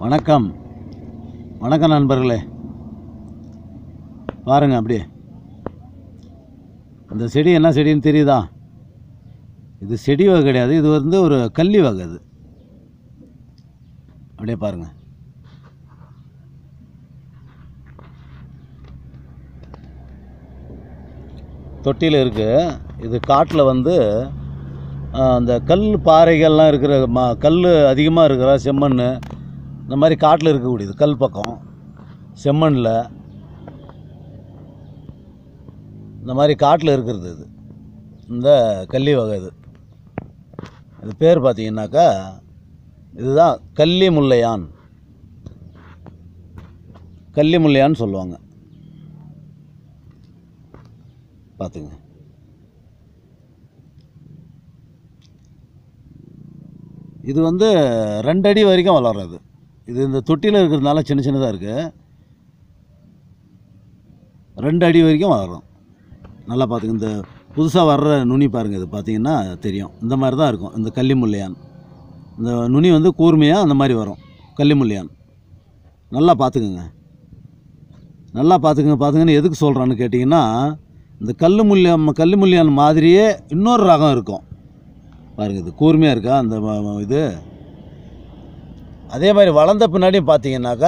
வணக்கம் வணக்கம் நண்பர்களே பாருங்க அப்படியே இந்த செடி என்ன செடின்னு தெரியுதா இது செடி வகை கிடையாது இது வந்து ஒரு கள்ளி வகை இது அப்படியே பாருங்க தொட்டியில் இருக்குது இது காட்டில் வந்து ஆஹ், அந்த கல் பாறைகள்லாம் இருக்கிற ம கல் அதிகமாக இருக்கிற செம்மண் இந்த மாதிரி காட்டில் இருக்கக்கூடியது கல் பக்கம் செம்மண்ணில் இந்த மாதிரி காட்டில் இருக்கிறது இது இந்த கள்ளி வகை இது இது பேர் பார்த்தீங்கன்னாக்கா இதுதான் கள்ளி முல்லையான் கள்ளி முல்லையான்னு சொல்லுவாங்க பார்த்துங்க இது வந்து ரெண்டு அடி வரைக்கும் வளர்றது இது இந்த தொட்டியில் இருக்கிறதுனால சின்ன சின்னதாக இருக்குது ரெண்டு அடி வரைக்கும் வளரும் நல்லா பார்த்துங்க இந்த புதுசாக வர்ற நுனி பாருங்கள் இது பார்த்தீங்கன்னா தெரியும் இந்த மாதிரி தான் இருக்கும் இந்த கள்ளி முல்லையான் இந்த நுனி வந்து கூர்மையாக அந்த மாதிரி வரும் கள்ளி முல்லையான் நல்லா பார்த்துக்குங்க நல்லா பார்த்துக்குங்க பார்த்துங்கன்னு எதுக்கு சொல்கிறான்னு கேட்டிங்கன்னா இந்த கல் முல்லியம் கல் முல்லியான் மாதிரியே இன்னொரு ரகம் இருக்கும் பாருங்க இது கூர்மையாக இருக்கா அந்த ம- ம- இது அதே மாதிரி வளர்ந்த பின்னாடி பார்த்தீங்கன்னாக்கா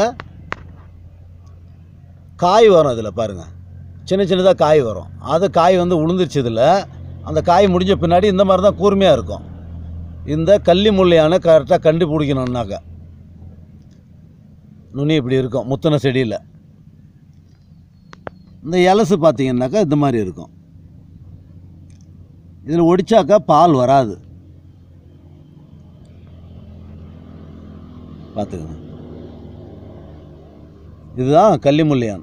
காய் வரும் அதில் பாருங்கள் சின்ன சின்னதாக காய் வரும் அது காய் வந்து உளுந்துருச்சு இதில் அந்த காய் முடிஞ்ச பின்னாடி இந்த மாதிரி தான் கூர்மையாக இருக்கும் இந்த கள்ளி முள்ளையான கரெக்டாக கண்டுபிடிக்கணுன்னாக்கா நுனி இப்படி இருக்கும் முத்தின செடியில் இந்த எலசு பார்த்தீங்கன்னாக்கா இந்த மாதிரி இருக்கும் இதில் ஒடிச்சாக்கா பால் வராது பார்த்துக்கங்க இதுதான் கள்ளிமுல்லையான்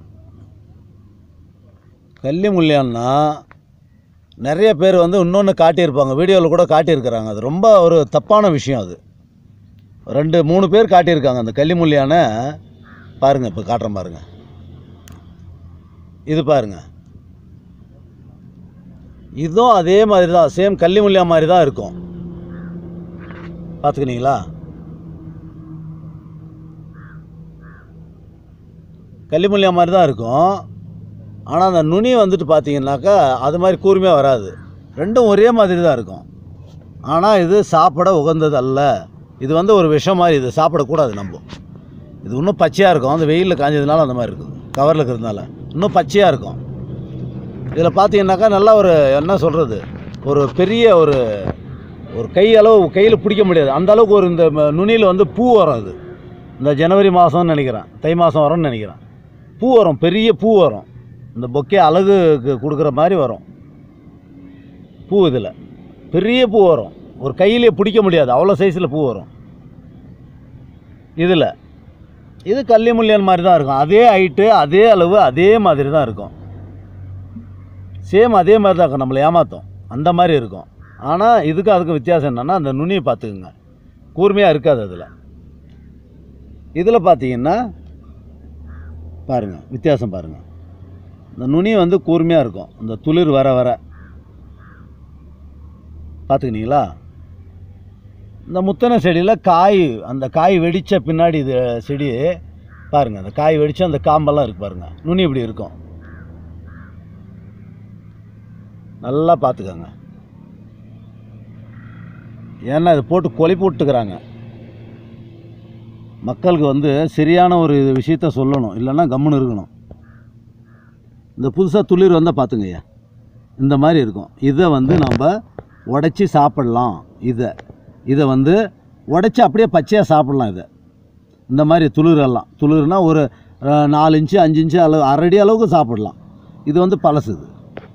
கள்ளிமுல்லையான்னா நிறைய பேர் வந்து இன்னொன்று காட்டியிருப்பாங்க வீடியோவில் கூட காட்டியிருக்கிறாங்க அது ரொம்ப ஒரு தப்பான விஷயம் அது ரெண்டு மூணு பேர் காட்டியிருக்காங்க அந்த கள்ளிமுல்லையான பாருங்கள் இப்போ காட்டுறேன் பாருங்கள் இது பாருங்க இதுவும் அதே மாதிரி தான் சேம் கள்ளிமுல்லியா மாதிரி தான் இருக்கும் பார்த்துக்கினீங்களா கள்ளிமுல்லியா மாதிரி தான் இருக்கும் ஆனால் அந்த நுனி வந்துட்டு பார்த்தீங்கன்னாக்கா அது மாதிரி கூர்மையாக வராது ரெண்டும் ஒரே மாதிரி தான் இருக்கும் ஆனால் இது சாப்பிட உகந்தது அல்ல இது வந்து ஒரு விஷம் மாதிரி இது சாப்பிடக்கூடாது நம்ம இது இன்னும் பச்சையாக இருக்கும் அந்த வெயிலில் காஞ்சதுனால அந்த மாதிரி இருக்குது கவரில் இருக்கிறதுனால இன்னும் பச்சையாக இருக்கும் இதில் பார்த்தீங்கன்னாக்கா நல்லா ஒரு என்ன சொல்கிறது ஒரு பெரிய ஒரு ஒரு கை அளவு கையில் பிடிக்க முடியாது அந்த அளவுக்கு ஒரு இந்த ம- நுனியில் வந்து பூ வரும் அது இந்த ஜனவரி மாதம்னு நினைக்கிறேன் தை மாதம் வரும்னு நினைக்கிறேன் பூ வரும் பெரிய பூ வரும் இந்த பொக்கே அழகுக்கு கொடுக்குற மாதிரி வரும் பூ இதில் பெரிய பூ வரும் ஒரு கையிலே பிடிக்க முடியாது அவ்வளோ சைஸில் பூ வரும் இதில் இது கள்ளிமுல்லியன் மாதிரி தான் இருக்கும் அதே ஹைட்டு அதே அளவு அதே மாதிரி தான் இருக்கும் சேம் அதே மாதிரி தான் இருக்கும் நம்மளை ஏமாற்றும் அந்த மாதிரி இருக்கும் ஆனால் இதுக்கு அதுக்கு வித்தியாசம் என்னென்னா அந்த நுனியை பார்த்துக்குங்க கூர்மையாக இருக்காது அதில் இதில் பார்த்தீங்கன்னா பாருங்கள் வித்தியாசம் பாருங்கள் இந்த நுனி வந்து கூர்மையாக இருக்கும் இந்த துளிர் வர வர பார்த்துக்கினீங்களா இந்த முத்தனை செடியில் காய் அந்த காய் வெடித்த பின்னாடி இது செடி பாருங்கள் அந்த காய் வெடித்து அந்த காம்பெல்லாம் இருக்குது பாருங்கள் நுனி இப்படி இருக்கும் நல்லா பார்த்துக்கோங்க ஏன்னா இது போட்டு கொலை போட்டுக்கிறாங்க மக்களுக்கு வந்து சரியான ஒரு விஷயத்த சொல்லணும் இல்லைன்னா கம்முன்னு இருக்கணும் இந்த புதுசாக துளிர் வந்தால் பார்த்துங்கய்யா இந்த மாதிரி இருக்கும் இதை வந்து நம்ம உடச்சி சாப்பிடலாம் இதை இதை வந்து உடச்சி அப்படியே பச்சையாக சாப்பிடலாம் இதை இந்த மாதிரி துளிரெல்லாம் துளிர்னா ஒரு அஹ், நாலு இன்ச்சு அஞ்சு இன்ச்சு அளவு அரடி அளவுக்கு சாப்பிடலாம் இது வந்து பழசு இது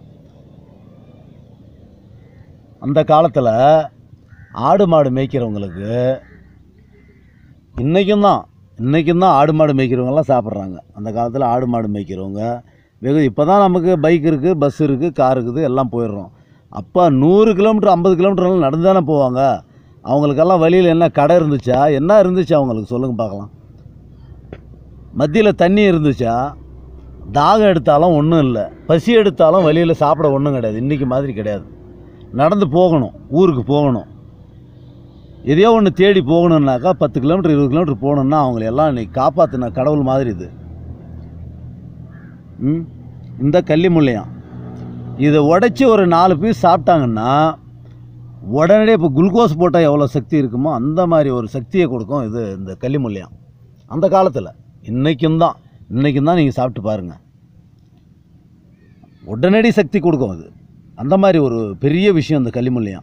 அந்த காலத்தில் ஆடு மாடு மேய்க்கிறவங்களுக்கு இன்றைக்கும் தான் இன்றைக்கும் தான் ஆடு மாடு மேய்க்கிறவங்கலாம் சாப்பிட்றாங்க அந்த காலத்தில் ஆடு மாடு மேய்க்கிறவங்க வெகு இப்போ தான் நமக்கு பைக் இருக்குது பஸ் இருக்குது கார் இருக்குது எல்லாம் போயிடுறோம் அப்போ நூறு கிலோமீட்டர் ஐம்பது கிலோமீட்டர்லாம் நடந்து தானே போவாங்க அவங்களுக்கெல்லாம் வழியில் என்ன கடை இருந்துச்சா என்ன இருந்துச்சு அவங்களுக்கு சொல்லுங்கள் பார்க்கலாம் மத்தியில் தண்ணி இருந்துச்சா தாகம் எடுத்தாலும் ஒன்றும் இல்லை பசி எடுத்தாலும் வழியில் சாப்பிட ஒன்றும் கிடையாது இன்றைக்கி மாதிரி கிடையாது நடந்து போகணும் ஊருக்கு போகணும் எதையோ ஒன்று தேடி போகணுன்னாக்கா பத்து கிலோமீட்டர் இருபது கிலோமீட்டர் போகணுன்னா அவங்கள எல்லாம் இன்னைக்கு காப்பாற்றின கடவுள் மாதிரி இது ம் இந்த கள்ளி முள்ளையம் இதை உடைச்சி ஒரு நாலு பீஸ் சாப்பிட்டாங்கன்னா உடனே இப்போ குளுக்கோஸ் போட்டால் எவ்வளோ சக்தி இருக்குமோ அந்த மாதிரி ஒரு சக்தியை கொடுக்கும் இது இந்த கள்ளி முள்ளையம் அந்த காலத்தில் இன்றைக்கும் தான் இன்றைக்கும் தான் நீங்கள் சாப்பிட்டு பாருங்கள் உடனடி சக்தி கொடுக்கும் அது அந்த மாதிரி ஒரு பெரிய விஷயம் இந்த கள்ளிமுள்ளியம்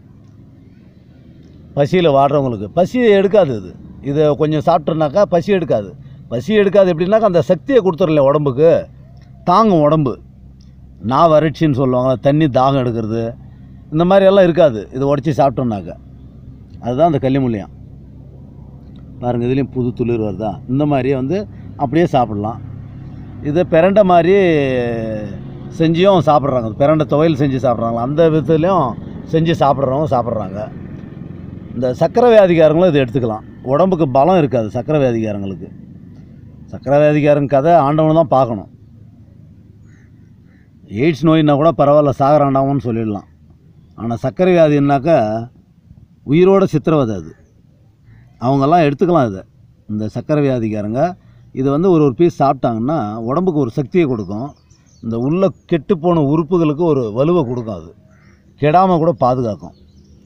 பசியில் வாடுறவங்களுக்கு பசி எடுக்காது இது இதை கொஞ்சம் சாப்பிட்டோன்னாக்கா பசி எடுக்காது பசி எடுக்காது எப்படின்னாக்கா அந்த சக்தியை கொடுத்துடல உடம்புக்கு தாங்கும் உடம்பு நான் வறட்சின்னு சொல்லுவாங்க தண்ணி தாகம் எடுக்கிறது இந்த மாதிரி எல்லாம் இருக்காது இதை உடச்சி சாப்பிட்டோம்னாக்கா அதுதான் அந்த கள்ளிமுள்ளியம் பாருங்கள் இதுலேயும் புது துளிர் வருதா இந்த மாதிரியே வந்து அப்படியே சாப்பிட்லாம் இதை பிரண்டை மாதிரி செஞ்சியும் சாப்பிட்றாங்க பிரண்டை துவையல் செஞ்சு சாப்பிட்றாங்க அந்த விதத்துலேயும் செஞ்சு சாப்பிட்றவங்க சாப்பிட்றாங்க இந்த சக்கரை வியாதிக்காரங்களும் இதை எடுத்துக்கலாம் உடம்புக்கு பலம் இருக்காது சக்கரை வியாதிக்காரங்களுக்கு சக்கரை வியாதிக்காரங்க கதை ஆண்டவனை தான் பார்க்கணும் எய்ட்ஸ் நோயின்னா கூட பரவாயில்ல சாகராண்டாமன்னு சொல்லிடலாம் ஆனால் சர்க்கரை வியாதின்னாக்கா உயிரோட சித்திரவதை அது அவங்கெல்லாம் எடுத்துக்கலாம் இதை இந்த சர்க்கரை வியாதிக்காரங்க இது வந்து ஒரு ஒரு பீஸ் சாப்பிட்டாங்கன்னா உடம்புக்கு ஒரு சக்தியை கொடுக்கும் இந்த உள்ள கெட்டுப்போன உறுப்புகளுக்கு ஒரு வலுவை கொடுக்கும் அது கெடாமல் கூட பாதுகாக்கும்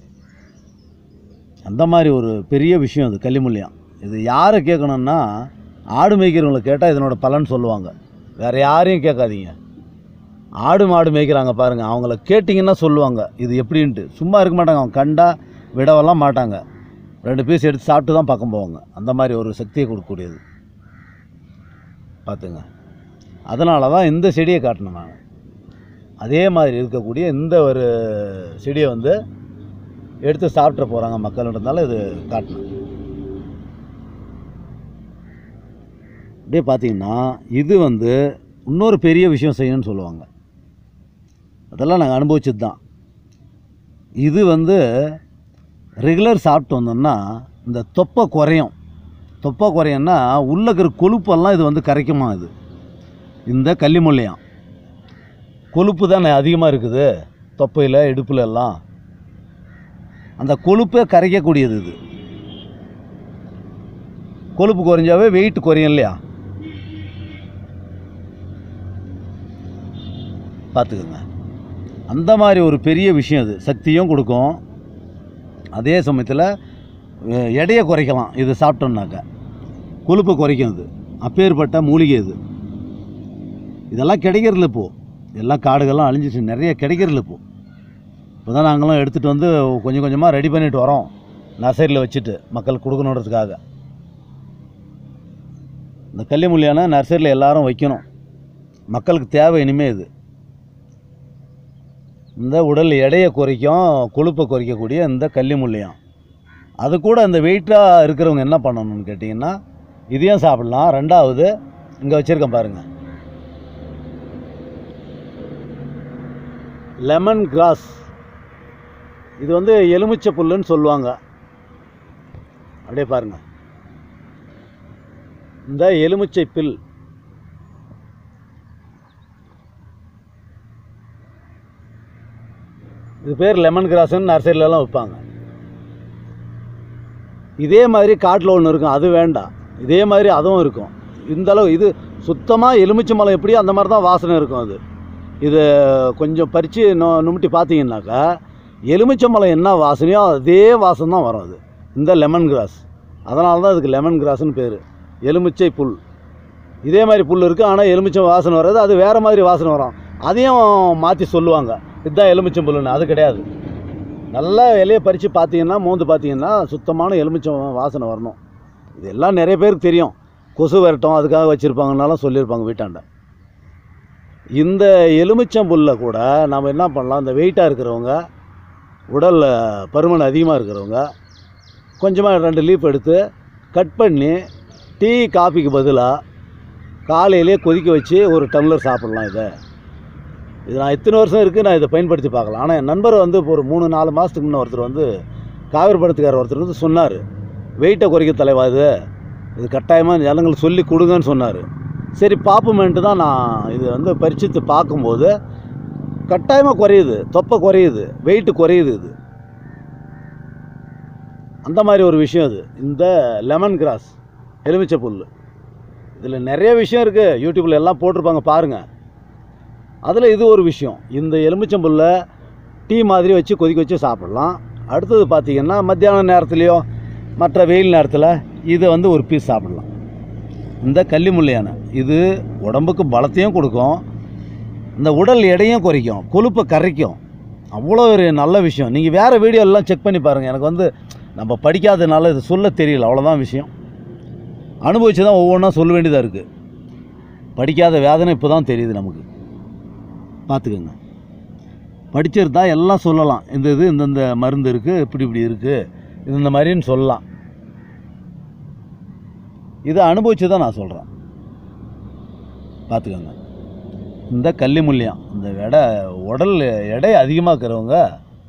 அந்த மாதிரி ஒரு பெரிய விஷயம் அது கள்ளிமுள்ளியம் இது யாரை கேட்கணுன்னா ஆடு மேய்க்கிறவங்களை கேட்டால் இதனோட பலன் சொல்லுவாங்க வேறு யாரையும் கேட்காதீங்க ஆடு மாடு மேய்க்கிறாங்க பாருங்கள் அவங்கள கேட்டிங்கன்னா சொல்லுவாங்க இது எப்படின்ட்டு சும்மா இருக்க மாட்டாங்க அவங்க கண்டா விடவெல்லாம் மாட்டாங்க ரெண்டு பீஸ் எடுத்து சாப்பிட்டு தான் பக்கம் போவாங்க அந்த மாதிரி ஒரு சக்தியை கொடுக்கக்கூடியது பார்த்துங்க அதனால தான் இந்த செடியை காட்டினேன் நான் அதே மாதிரி இருக்கக்கூடிய இந்த ஒரு செடியை வந்து எடுத்து சாப்பிட்ற போகிறாங்க மக்கள்ன்றதுனால இது காட்டினேன் அப்படியே பார்த்தீங்கன்னா இது வந்து இன்னொரு பெரிய விஷயம் செய்யணும்னு சொல்லுவாங்க அதெல்லாம் நாங்கள் அனுபவிச்சது தான் இது வந்து ரெகுலர் சாப்பிட்டு வந்தோம்னா இந்த தொப்பை குறையும் தொப்பை குறையும்னா உள்ள இருக்கிற கொழுப்பெல்லாம் இது வந்து கரைக்குமா இது இந்த கள்ளிமுள்ளையம் கொழுப்பு தானே அதிகமாக இருக்குது தொப்பையில் இடுப்புல எல்லாம் அந்த கொழுப்பை கரைக்கக்கூடியது இது கொழுப்பு குறைஞ்சாவே வெயிட் குறையும் இல்லையா பார்த்துக்கோங்க அந்த மாதிரி ஒரு பெரிய விஷயம் இது சக்தியும் கொடுக்கும் அதே சமயத்தில் அஹ், எடையை குறைக்கலாம் இது சாப்பிட்டோம்னாக்கா கொழுப்பை குறைக்கும் இது அப்பேற்பட்ட மூலிகை இது இதெல்லாம் கிடைக்கிறதில்ல இப்போது எல்லாம் காடுகள்லாம் அழிஞ்சிச்சு நிறைய கிடைக்கிறதில்ல இப்போது இப்போ தான் நாங்களும் எடுத்துகிட்டு வந்து கொஞ்சம் கொஞ்சமாக ரெடி பண்ணிட்டு வரோம் நர்சரியில் வச்சுட்டு மக்களுக்கு கொடுக்கணுன்றதுக்காக இந்த கள்ளிமுள்ளியான நர்சரியில் எல்லாரும் வைக்கணும் மக்களுக்கு தேவை இனிமே இது இந்த உடல் எடையை குறைக்கும் கொழுப்பை குறைக்கக்கூடிய இந்த கள்ளிமுள்ளியம் அது கூட இந்த வெயிட்டாக இருக்கிறவங்க என்ன பண்ணணும்னு கேட்டிங்கன்னா இதையும் சாப்பிடலாம் ரெண்டாவது இங்கே வச்சுருக்கேன் பாருங்கள் லெமன் கிராஸ் இது வந்து எலுமிச்சை புல்லுன்னு சொல்லுவாங்க அப்படியே பாருங்கள் இந்த எலுமிச்சை பில் இது பேர் லெமன் கிராஸ்ன்னு நர்சரியிலலாம் வைப்பாங்க இதே மாதிரி காட்டில் ஒன்று இருக்கும் அது வேண்டாம் இதே மாதிரி அதுவும் இருக்கும் இந்த அளவு இது சுத்தமாக எலுமிச்சை மலம் எப்படியோ அந்த மாதிரி தான் வாசனை இருக்கும் அது இது கொஞ்சம் பறித்து நொ நுமிட்டி பார்த்தீங்கன்னாக்கா எலுமிச்சை மலம் என்ன வாசனையோ அதே வாசனை தான் வரும் அது இந்த லெமன் கிராஸ் அதனால தான் அதுக்கு லெமன் கிராஸ்னு பேர் எலுமிச்சை புல் இதே மாதிரி புல் இருக்குது ஆனால் எலுமிச்சை வாசனை வராது அது வேறு மாதிரி வாசனை வரும் அதையும் மாற்றி சொல்லுவாங்க இதுதான் எலுமிச்சம் புல்லுன்னு அது கிடையாது நல்லா இலையை பறித்து பார்த்தீங்கன்னா மோந்து பார்த்தீங்கன்னா சுத்தமான எலுமிச்சம் வாசனை வரணும் இதெல்லாம் நிறைய பேருக்கு தெரியும் கொசு விரட்டும் அதுக்காக வச்சுருப்பாங்கனாலும் சொல்லியிருப்பாங்க வீட்டாண்ட இந்த எலுமிச்சம் புல்லை கூட நம்ம என்ன பண்ணலாம் இந்த வெயிட்டாக இருக்கிறவங்க உடலில் பருமன் அதிகமாக இருக்கிறவங்க கொஞ்சமாக ரெண்டு லீஃப் எடுத்து கட் பண்ணி டீ காஃபிக்கு பதிலாக காலையிலே கொதிக்க வச்சு ஒரு டம்ளர் சாப்பிட்லாம் இதை இது நான் இத்தனை வருஷம் இருக்குது நான் இதை பயன்படுத்தி பார்க்கலாம் ஆனால் என் நண்பர் வந்து இப்போ ஒரு மூணு நாலு மாதத்துக்கு முன்னே ஒருத்தர் வந்து காவிரி படத்துக்கார ஒருத்தர் வந்து சொன்னார் வெயிட்டை குறைக்க தலைவா இது இது கட்டாயமாக ஜனங்களுக்கு சொல்லி கொடுங்கன்னு சொன்னார் சரி பார்ப்போமேன்ட்டு தான் நான் இது வந்து பரிச்சித்து பார்க்கும்போது கட்டாயமாக குறையுது தொப்பை குறையுது வெயிட்டு குறையுது இது அந்த மாதிரி ஒரு விஷயம் இது இந்த லெமன் கிராஸ் எலுமிச்சை புல் இதில் நிறைய விஷயம் இருக்குது யூடியூப்பில் எல்லாம் போட்டிருப்பாங்க பாருங்கள் அதில் இது ஒரு விஷயம் இந்த எலுமிச்சம்புல்லை டீ மாதிரி வச்சு கொதிக்க வச்சு சாப்பிட்லாம் அடுத்தது பார்த்திங்கன்னா மத்தியான நேரத்துலையோ மற்ற வெயில் நேரத்தில் இதை வந்து ஒரு பீஸ் சாப்பிட்லாம் இந்த கள்ளிமுள்ளை யானை இது உடம்புக்கு பலத்தையும் கொடுக்கும் இந்த உடல் எடையும் குறைக்கும் கொழுப்பை கரைக்கும் அவ்வளோ ஒரு நல்ல விஷயம் நீங்கள் வேறு வீடியோ எல்லாம் செக் பண்ணி பாருங்கள் எனக்கு வந்து நம்ம படிக்காதனால இது சொல்ல தெரியல அவ்வளோதான் விஷயம் அனுபவிச்சு தான் ஒவ்வொன்றா சொல்ல வேண்டியதாக இருக்குது படிக்காத வேதனை இப்போ தான் தெரியுது நமக்கு பார்த்துக்கோங்க படிச்சிருந்தா எல்லாம் சொல்லலாம் இந்த இது இந்தந்த மருந்து இருக்குது இப்படி இப்படி இருக்குது இது இந்த மாதிரின்னு சொல்லலாம் இதை அனுபவிச்சு தான் நான் சொல்கிறேன் பார்த்துக்கோங்க இந்த கள்ளிமுல்லியம் இந்த எடை உடல் எடை அதிகமாக இருக்கிறவங்க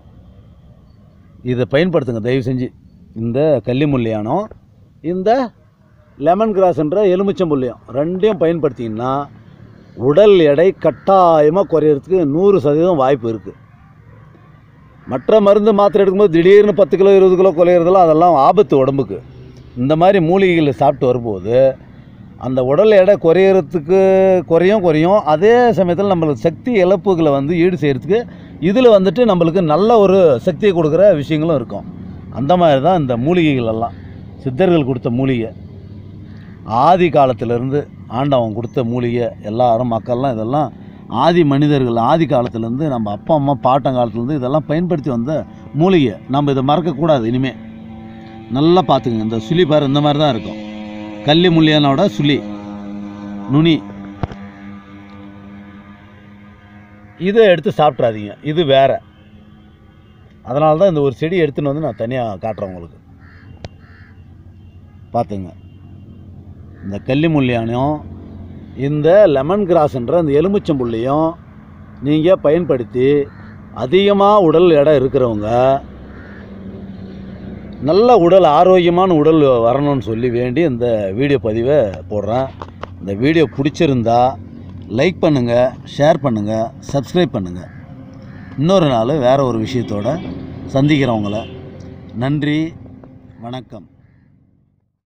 இதை பயன்படுத்துங்க தயவு செஞ்சு இந்த கள்ளிமுல்லியானம் இந்த லெமன் கிராஸ்ன்ற எலுமிச்சம்புல்லியம் ரெண்டையும் பயன்படுத்திங்கன்னா உடல் எடை கட்டாயமாக குறையிறதுக்கு நூறு சதவீதம் வாய்ப்பு இருக்குது மற்ற மருந்து மாத்திரை எடுக்கும்போது திடீர்னு பத்து கிலோ இருபது கிலோ குறையிறதெல்லாம் அதெல்லாம் ஆபத்து உடம்புக்கு இந்த மாதிரி மூலிகைகளை சாப்பிட்டு வரும்போது அந்த உடல் எடை குறையிறதுக்கு குறையும் குறையும் அதே சமயத்தில் நம்மளுக்கு சக்தி இழப்புகளை வந்து ஈடு செய்கிறதுக்கு இதில் வந்துட்டு நம்மளுக்கு நல்ல ஒரு சக்தியை கொடுக்குற விஷயங்களும் இருக்கும் அந்த மாதிரி தான் இந்த மூலிகைகள் எல்லாம் சித்தர்கள் கொடுத்த மூலிகை ஆதி காலத்திலேருந்து ஆண்டவன் கொடுத்த மூலிகை எல்லாரும் மக்கள்லாம் இதெல்லாம் ஆதி மனிதர்கள் ஆதி காலத்துலேருந்து நம்ம அப்பா அம்மா பாட்டன் காலத்துலேருந்து இதெல்லாம் பயன்படுத்தி வந்த மூலிகை நம்ம இதை மறக்கக்கூடாது இனிமேல் நல்லா பார்த்துக்குங்க இந்த சுழி பாரு இந்த மாதிரி தான் இருக்கும் கள்ளி முள்ளியானோட சுழி நுனி இதை எடுத்து சாப்பிட்றாதீங்க இது வேற அதனால தான் இந்த ஒரு செடி எடுத்துன்னு வந்து நான் தனியாக காட்டுறேன் உங்களுக்கு பார்த்துங்க இந்த கள்ளிமுள்ளியானையும் இந்த லெமன் கிராஸ்ன்ற இந்த எலுமிச்சம்புள்ளையும் நீங்கள் பயன்படுத்தி அதிகமாக உடல் எடை இருக்கிறவங்க நல்ல உடல் ஆரோக்கியமான உடல் வரணும்னு சொல்லி வேண்டி இந்த வீடியோ பதிவை போடுறேன் இந்த வீடியோ பிடிச்சிருந்தா லைக் பண்ணுங்கள் ஷேர் பண்ணுங்கள் சப்ஸ்கிரைப் பண்ணுங்கள் இன்னொரு நாள் வேறு ஒரு விஷயத்தோட சந்திக்கிறவங்கள நன்றி வணக்கம்